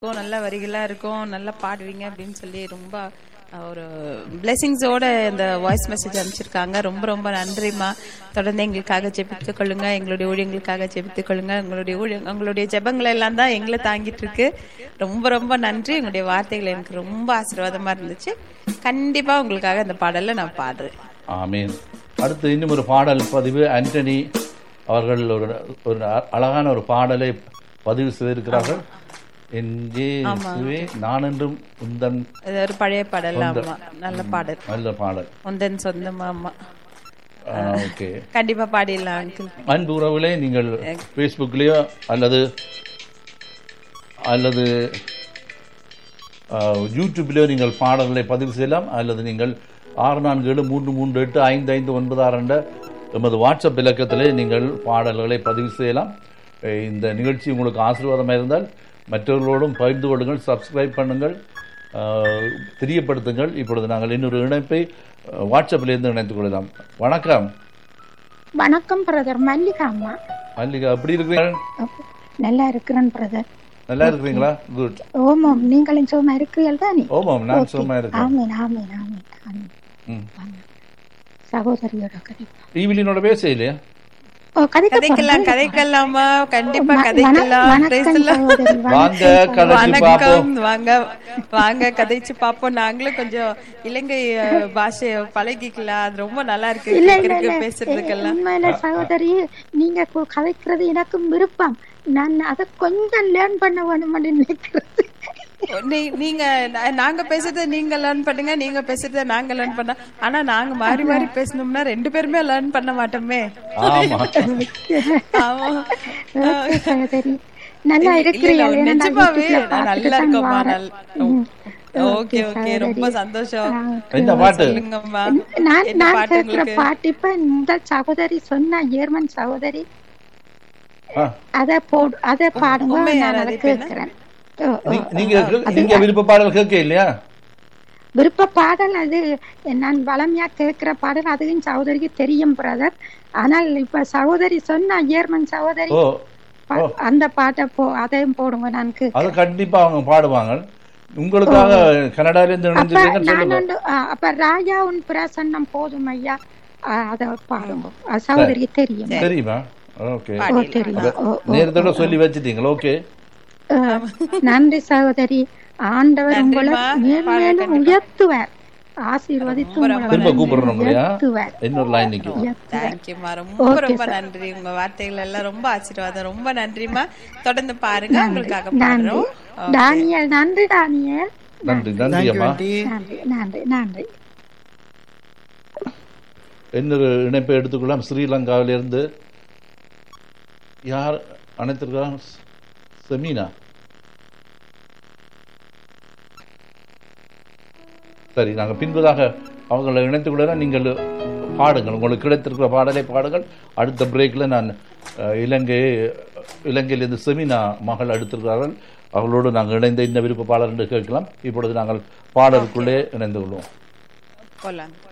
இருக்கும் நல்ல வரிகளா இருக்கும் நல்லா பாடுவீங்க அப்படின்னு சொல்லி ரொம்ப அஹ், ஒரு பிளெஸிங்ஸோட இந்த வாய்ஸ் மெசேஜ் அனுப்பிச்சிருக்காங்க ரொம்ப ரொம்ப நன்றிம்மா தொடர்ந்து எங்களுக்காக ஜெபித்துக் கொள்ளுங்க எங்களுடைய ஊழியங்களுக்காக ஜெபித்துக் கொள்ளுங்க உங்களுடைய ஊழிய உங்களுடைய ஜெபங்கள் எல்லாம் தான் எங்களை தாங்கிட்டு இருக்கு ரொம்ப ரொம்ப நன்றி உங்களுடைய வார்த்தைகள் எனக்கு ரொம்ப ஆசீர்வாதமா இருந்துச்சு கண்டிப்பா உங்களுக்காக இந்த பாடலை நான் பாடுறேன் ஆமீன் அடுத்து இன்னும் ஒரு பாடல் பதிவு ஆண்டனி அவர்கள் ஒரு ஒரு அ- அழகான ஒரு பாடலை பதிவு செய்திருக்கிறார்கள் என் இயேசுவே நான் என்றும் உந்தன் இது ஒரு பழைய பாடல் ஆமா நல்ல பாடல் நல்ல பாடல் உந்தன் சொந்தமா ஆமா ஓகே கண்டிப்பா பாடிடலாம் அங்கிள் அன்பு உறவுகளே நீங்கள் ஃபேஸ்புக்லேயோ அல்லது அல்லது அஹ், யூடியூப்லேயோ நீங்கள் பாடல்களை பதிவு செய்யலாம் அல்லது நீங்கள் ஆறு நான்கு ஏழு மூன்று மூன்று எட்டு ஐந்து ஐந்து ஒன்பது ஆறு என்ற எமது வாட்ஸ்அப் இலக்கத்திலே நீங்கள் பாடல்களை பதிவு செய்யலாம் அஹ், இந்த நிகழ்ச்சி உங்களுக்கு ஆசீர்வாதமாக இருந்தால் மற்றவர்களோடும் பகிர்ந்து கொள்ளுங்கள் சப்ஸ்கிரைப் பண்ணுங்கள் அஹ், தெரியப்படுத்துங்கள் இப்பொழுது நாங்கள் இன்னொரு இணைப்பை அஹ், வாட்ஸ்அப்பிலிருந்து இணைத்துக் கொள்ளலாம் வணக்கம் வணக்கம் பிரதர் மல்லிகா அம்மா மல்லிகா எப்படி இருக்கிறீங்க அப்ப- நல்லா இருக்கிறேன் பிரதர் நல்லா இருக்கிறீங்களா குட் ஓமாம் நீங்களும் சும்மா இருக்கிறீர்கள் தானே ஓமாம் நான் சும்மா இருக்கேன் ஆமீன் ஆமீன் ஆமீன் ஆமீன் ம். ஆமீன். சகோதரியோட கதைப்பா ஈவிலினோட பேச இல்லையா ஓ கதைக்க கதைக்கலாம் கதைக்கலாமா கண்டிப்பா வண- கதைக்கலாம் வணக்கம் Praise the Lord. சகோதரி வாங்க வணக்கம் கதைச்சு பார்ப்போம் வணக்கம் வாங்க வாங்க கதைச்சு பாப்போம் நாங்களும் கொஞ்சம் இலங்கை அஹ், பாஷைய பழகிக்கலாம் அது ரொம்ப நல்லா இருக்கு இல்ல இல்ல கேட்கறதுக்கு இல்ல பேசுறதுக்கெல்லாம் உண்மையில சகோதரி நீங்க கு- கதைக்கிறது எனக்கும் விருப்பம் நான் அதை கொஞ்சம் லேர்ன் பண்ண வேணும்னு நினைக்கிறது நீ- நீங்க நா- நாங்க பேசுறத நீங்க லேர்ன் பண்ணுங்க நீங்க பேசுறத நாங்க லேர்ன் பண்ண ஆனா நாங்க மாறி மாறி பேசணும்னா ரெண்டு பேருமே லேர்ன் பண்ண மாட்டோமே ஆமா ஆமா ஓகே சகோதரி நல்லா இல்ல, இல்ல, இருக்கிறீர்கள் ஏன்னா நான் நிஜமாவே யூடியூப்ல நான் நல்லா பார்த்துட்டு தான் இருக்கேம்மா வாரேன். நல்- ம். ஓகே ஓகே ரொம்ப சந்தோஷம் என்ன பாட்டு சொல்லுங்கம்மா நான் என்ன நான் பாட்டு கேட்கிற உங்களுக்கு பாட்டு இப்ப இந்த சகோதரி சொன்ன ஜெர்மன் சகோதரி ஆ, அத போடு அத பாடுங்க உண்மை நான் யாராவது அதை இப்ப என்ன? கேட்கிறேன் ஓ, ஓ. நீ- நீங்க நீங்க விருப்ப பாடல் கேட்க இல்லையா விருப்ப பாடல் அது நான் வளமையா கேட்கிற பாடல் அதுவும் சகோதரிக்கு தெரியும் பிரதர் ஆனால் இப்ப சகோதரி சொன்ன ஜெர்மன் சகோதரி ஓ பா- அந்த பாட்டை போ அதையும் போடுங்க நான் கேட்கிறேன். அது கண்டிப்பா அவங்க பாடுவாங்க உங்களுக்காக கனடால இருந்து அப்ப இணைஞ்சிருக்கீங்கன்னு நான் சொல்லுங்க வந்து ஆ, அப்ப ராஜா உன் பிரசன்னம் போதும் ஐயா ஆ, அத பாடுங்க அது சகோதரிக்கு தெரியும் தெரியுமா ஓகே ஓ தெரியும் ஓ ஓ நேரத்தோட சொல்லி வச்சிட்டீங்களா ஓகே அஹ், நன்றி சகோதரி ஆண்டவர் உங்களை மேன்மேலும் உயர்த்துவார் ஆசீர்வதித்து உங்களை திரும்ப கூப்பிடுறோம் இல்லையா உயர்த்துவார் இன்னொரு லைன் நிக்கும் உயர்த்துவார் தேங்க்யூமா ரொம்ப ரொம்ப நன்றி உங்க வார்த்தைகள் எல்லாம் ரொம்ப ஆசீர்வாதம் ரொம்ப நன்றிமா தொடர்ந்து பாருங்க உங்களுக்காக நன்றி பாடுறோம் டானியல் நன்றி டானியல் நன்றி நன்றி அம்மா நன்றி நன்றி நன்றி இன்னொரு இணைப்பை எடுத்துக்கொள்ளலாம் ஸ்ரீலங்காவிலிருந்து யார் அனைத்திருக்கலாம் செமீனா சரி நாங்கள் பின்பதாக அவங்களை இணைத்துக் கொள்ளலாம் நீங்கள் பாடுங்கள் உங்களுக்கு கிடைத்திருக்கிற பாடலை பாடுங்கள் அடுத்த பிரேக்கில் நான் அஹ், இலங்கை இலங்கையிலிருந்து செமினா மகள் அடுத்திருக்கிறார்கள் அவர்களோடு நாங்கள் இணைந்த இந்த விருப்ப பாடல் என்று கேட்கலாம் இப்பொழுது நாங்கள் பாடலுக்குள்ளே இணைந்து கொள்வோம் போலாம்